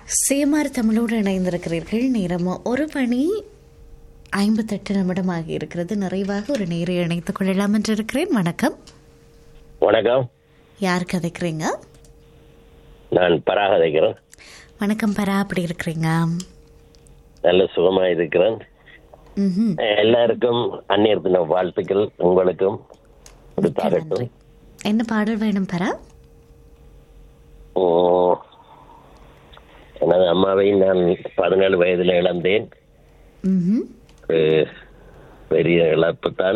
சேமார் தமிழோடு இணைந்திருக்கிறீர்கள் நேரம் ஒரு மணி ஐம்பத்தெட்டு நிமிடமாக இருக்கிறது நிறைவாக ஒரு நேரை இணைத்துக் கொள்ளலாம் என்று இருக்கிறேன் வணக்கம் வணக்கம் யார் கதைக்கிறீங்க நான் பராக தைக்கிறேன் வணக்கம் பரா அப்படி இருக்கிறீங்க நல்ல சுகமா இருக்கிறேன் ம்ஹும். எல்லாருக்கும் அந்நியர் தின வாழ்த்துக்கள் உங்களுக்கும் மிக்க கொடுத்தாகட்டும் நன்றி என்ன பாடல் வேணும் பரா உம், எனது அம்மாவை நான் பதினேழு வயதில் இழந்தேன் ம்ஹும். ஒரு பெரிய இழப்பு தான்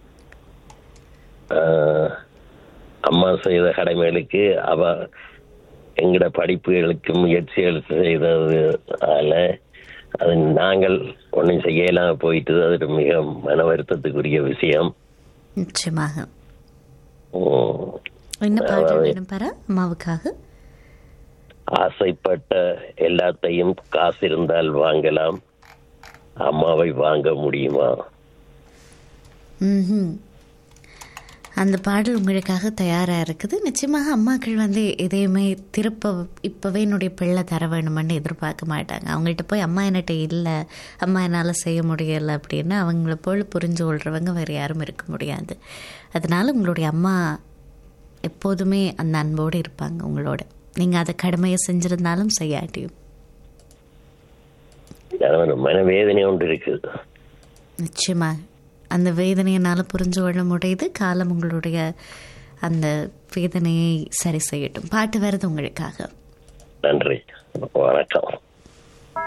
அம்மா செய்த கடமைகளுக்கு அவ எங்கட படிப்புகளுக்கு முயற்சிகள் செய்ததால அது நாங்கள் ஒன்றும் செய்யலாம் போயிட்டு அது ஒரு மிக மன வருத்தத்துக்குரிய விஷயம் நிச்சயமாக உம், என்ன பாடல் வேணும் பரா அம்மாவுக்காக ஆசைப்பட்ட எல்லாத்தையும் காசு இருந்தால் வாங்கலாம் அம்மாவை வாங்க முடியுமா ம்ஹும். அந்த பாடல் உங்களுக்காக தயாராக இருக்குது நிச்சயமாக அம்மாக்கள் வந்து எதையுமே திருப்ப இப்போவே என்னுடைய பிள்ளை தர வேணுமென்னு எதிர்பார்க்க மாட்டாங்க அவங்கள்ட்ட போய் அம்மா என்கிட்ட இல்லை அம்மா என்னால் செய்ய முடியலை அப்படின்னு அவங்கள போல் புரிஞ்சு கொள்றவங்க வேறு யாரும் இருக்க முடியாது அதனால உங்களுடைய அம்மா எப்போதுமே அந்த அன்போடு இருப்பாங்க உங்களோட நீங்கள் அதை கடமையை செஞ்சிருந்தாலும் செய்யாட்டியும் ஒரு மனவேதனை ஒன்று இருக்குது நிச்சயமாக அந்த வேதனையினால் புரிஞ்சு கொள்ள முடியுது காலம் உங்களுடைய அந்த வேதனையை சரி செய்யட்டும் பாட்டு வருது உங்களுக்காக நன்றி வணக்கம்